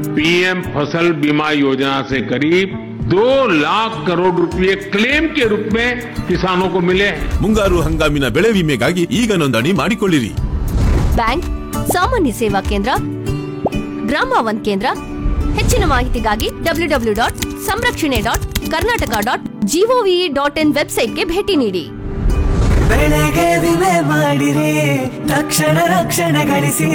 PM फसल बीमा योजना से करीब दो लाख करोड़ रुपए क्लेम के रूप में किसानों को मिले हैं ಮುಂಗಾರು ಹಂಗಾಮಿನ ಬೆಳೆ ವಿಮೆಗಾಗಿ ಈಗ ನೋಂದಣಿ ಮಾಡಿಕೊಳ್ಳಿರಿ ಬ್ಯಾಂಕ್ ಸಾಮಾನ್ಯ ಸೇವಾ ಕೇಂದ್ರ ಗ್ರಾಮ ಒನ್ ಕೇಂದ್ರ ಹೆಚ್ಚಿನ ಮಾಹಿತಿಗಾಗಿ W W dot Samrakshane dot Karnataka dot GOV dot in ವೆಬ್ಸೈಟ್ಗೆ ಭೇಟಿ ನೀಡಿ ಬೆಳೆಗೆ ವಿಮೆ ಮಾಡಿರಿ ತಕ್ಷಣ ರಕ್ಷಣೆ ಗಳಿಸಿ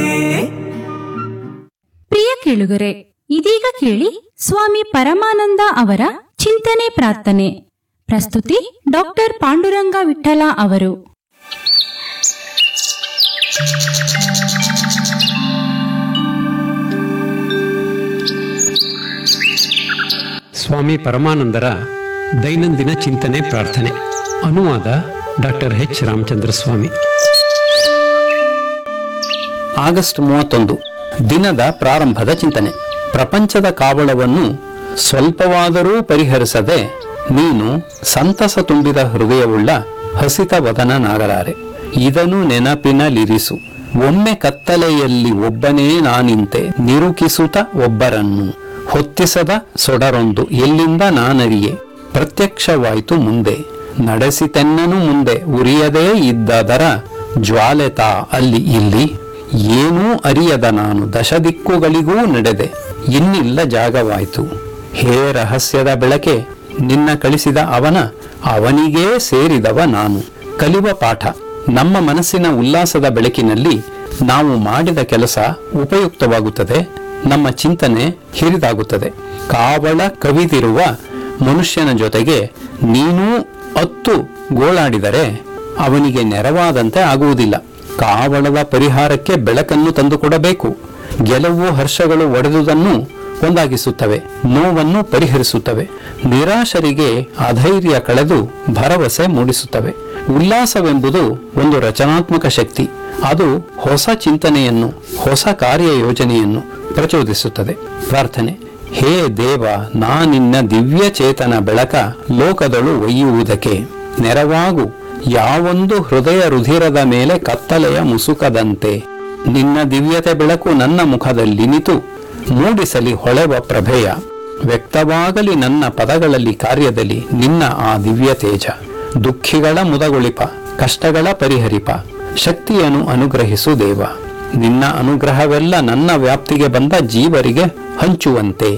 ಪ್ರಿಯ ಕೇಳುಗರೆ ಇದೀಗ ಕೇಳಿ ಸ್ವಾಮಿ ಪರಮಾನಂದ ಅವರ ಚಿಂತನೆ ಪ್ರಾರ್ಥನೆ ಪ್ರಸ್ತುತಿ ಡಾಕ್ಟರ್ ಪಾಂಡುರಂಗ ವಿಠಲ ಅವರು ಸ್ವಾಮಿ ಪರಮಾನಂದರ ದೈನಂದಿನ ಚಿಂತನೆ ಪ್ರಾರ್ಥನೆ ಅನುವಾದ doctor H Ramachandra Swamy August ಮೂವತ್ತೊಂದು ದಿನದ ಪ್ರಾರಂಭದ ಚಿಂತನೆ ಪ್ರಪಂಚದ ಕಾವಳವನ್ನು ಸ್ವಲ್ಪವಾದರೂ ಪರಿಹರಿಸದೆ ನೀನು ಸಂತಸ ತುಂಬಿದ ಹೃದಯವುಳ್ಳ ಹಸಿತ ವದನನಾಗಲಾರೆ ಇದನ್ನು ನೆನಪಿನಲಿರಿಸು ಒಮ್ಮೆ ಕತ್ತಲೆಯಲ್ಲಿ ಒಬ್ಬನೇ ನಾನಿಂತೆ ನಿರುಕಿಸುತ್ತ ಒಬ್ಬರನ್ನು ಹೊತ್ತಿಸದ ಸೊಡರೊಂದು ಎಲ್ಲಿಂದ ನಾನರಿಯೆ ಪ್ರತ್ಯಕ್ಷವಾಯಿತು ಮುಂದೆ ನಡೆಸಿತೆನ್ನನು ಮುಂದೆ ಉರಿಯದೇ ಇದ್ದದರ ಜ್ವಾಲೆತ ಅಲ್ಲಿ ಇಲ್ಲಿ ಏನೂ ಅರಿಯದ ನಾನು ದಶದಿಕ್ಕುಗಳಿಗೂ ನಡೆದೆ ಇನ್ನಿಲ್ಲ ಜಾಗವಾಯಿತು ಹೇ ರಹಸ್ಯದ ಬೆಳಕೆ ನಿನ್ನ ಕಳಿಸಿದ ಅವನ ಅವನಿಗೇ ಸೇರಿದವ ನಾನು ಕಲಿವ ಪಾಠ ನಮ್ಮ ಮನಸ್ಸಿನ ಉಲ್ಲಾಸದ ಬೆಳಕಿನಲ್ಲಿ ನಾವು ಮಾಡಿದ ಕೆಲಸ ಉಪಯುಕ್ತವಾಗುತ್ತದೆ ನಮ್ಮ ಚಿಂತನೆ ಹಿರಿದಾಗುತ್ತದೆ ಕಾವಳ ಕವಿದಿರುವ ಮನುಷ್ಯನ ಜೊತೆಗೆ ನೀನೂ ಅತ್ತು ಗೋಳಾಡಿದರೆ ಅವನಿಗೆ ನೆರವಾದಂತೆ ಆಗುವುದಿಲ್ಲ ಕಾವಳದ ಪರಿಹಾರಕ್ಕೆ ಬೆಳಕನ್ನು ತಂದುಕೊಡಬೇಕು ಗೆಲುವು ಹರ್ಷಗಳು ಒಡೆದುದನ್ನು ಒಂದಾಗಿಸುತ್ತವೆ ನೋವನ್ನು ಪರಿಹರಿಸುತ್ತವೆ ನಿರಾಶರಿಗೆ ಅಧೈರ್ಯ ಕಳೆದು ಭರವಸೆ ಮೂಡಿಸುತ್ತವೆ ಉಲ್ಲಾಸವೆಂಬುದು ಒಂದು ರಚನಾತ್ಮಕ ಶಕ್ತಿ ಅದು ಹೊಸ ಚಿಂತನೆಯನ್ನು ಹೊಸ ಕಾರ್ಯ ಯೋಜನೆಯನ್ನು ಪ್ರಚೋದಿಸುತ್ತದೆ ಪ್ರಾರ್ಥನೆ ಹೇ ದೇವ ನಾ ನಿನ್ನ ದಿವ್ಯ ಚೇತನ ಬೆಳಕ ಲೋಕದಳು ಒಯ್ಯುವುದಕ್ಕೆ ನೆರವಾಗು ಯಾವೊಂದು ಹೃದಯ ರುಧಿರದ ಮೇಲೆ ಕತ್ತಲೆಯ ಮುಸುಕದಂತೆ ನಿನ್ನ ದಿವ್ಯತೆ ಬೆಳಕು ನನ್ನ ಮುಖದಲ್ಲಿ ನಿಂತು ಮೂಡಿಸಲಿ ಹೊಳೆವ ಪ್ರಭೆಯ ವ್ಯಕ್ತವಾಗಲಿ ನನ್ನ ಪದಗಳಲ್ಲಿ ಕಾರ್ಯದಲ್ಲಿ ನಿನ್ನ ಆ ದಿವ್ಯ ತೇಜ ದುಃಖಿಗಳ ಮುದಗೊಳಿಪ ಕಷ್ಟಗಳ ಪರಿಹರಿಪ ಶಕ್ತಿಯನ್ನು ಅನುಗ್ರಹಿಸು ದೇವ ನಿನ್ನ ಅನುಗ್ರಹವೆಲ್ಲ ನನ್ನ ವ್ಯಾಪ್ತಿಗೆ ಬಂದ ಜೀವರಿಗೆ ಹಂಚುವಂತೆ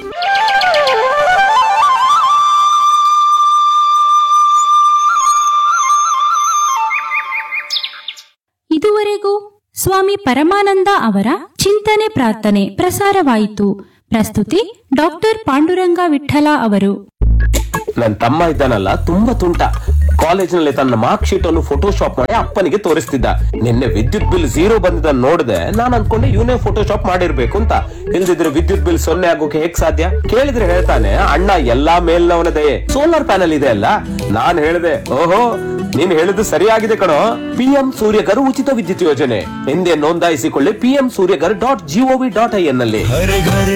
ಇದುವರೆಗೂ ಸ್ವಾಮಿ ಪರಮಾನಂದ ಅವರ ಚಿಂತನೆ ಪ್ರಾರ್ಥನೆ ಪ್ರಸಾರವಾಯಿತು ಪ್ರಸ್ತುತಿ ಡಾಕ್ಟರ್ ಪಾಂಡುರಂಗ ವಿಠಲ ಅವರು ನನ್ ತಮ್ಮ ಇದ್ದಾನಲ್ಲ ತುಂಬಾ ತುಂಟ ಕಾಲೇಜಿನಲ್ಲಿ ತನ್ನ ಮಾರ್ಕ್ ಶೀಟ್ ಅನ್ನು ಫೋಟೋಶಾಪ್ ಮಾಡಿ ಅಪ್ಪನಿಗೆ ತೋರಿಸ್ತಿದ್ದ ನಿನ್ನೆ ವಿದ್ಯುತ್ ಬಿಲ್ ಝೀರೋ ಬಂದಿದ್ದನ್ನು ನೋಡಿದೆ ನಾನ್ ಅನ್ಕೊಂಡೆ ಇವನೇ ಫೋಟೋಶಾಪ್ ಮಾಡಿರ್ಬೇಕು ಅಂತ ಇಲ್ದಿದ್ರೆ ವಿದ್ಯುತ್ ಬಿಲ್ ಸೊನ್ನೆ ಆಗೋಕೆ ಹೇಗ್ ಸಾಧ್ಯ ಕೇಳಿದ್ರೆ ಹೇಳ್ತಾನೆ ಅಣ್ಣ ಎಲ್ಲಾ ಮೇಲ್ನವನ ದಯೆ ಸೋಲಾರ್ ಪ್ಯಾನಲ್ ಇದೆ ಅಲ್ಲ ನಾನ್ ಹೇಳ್ದೆ ಓಹೋ ನೀನ್ ಹೇಳಿದ್ದು ಸರಿಯಾಗಿದೆ ಕಣೋ ಪಿಎಂ ಸೂರ್ಯಗರ್ ಉಚಿತ ವಿದ್ಯುತ್ ಯೋಜನೆ ಹಿಂದೆ ನೋಂದಾಯಿಸಿಕೊಳ್ಳಿ PM Suryaghar dot GOV dot I N ನಲ್ಲಿ ಹರ ಘರ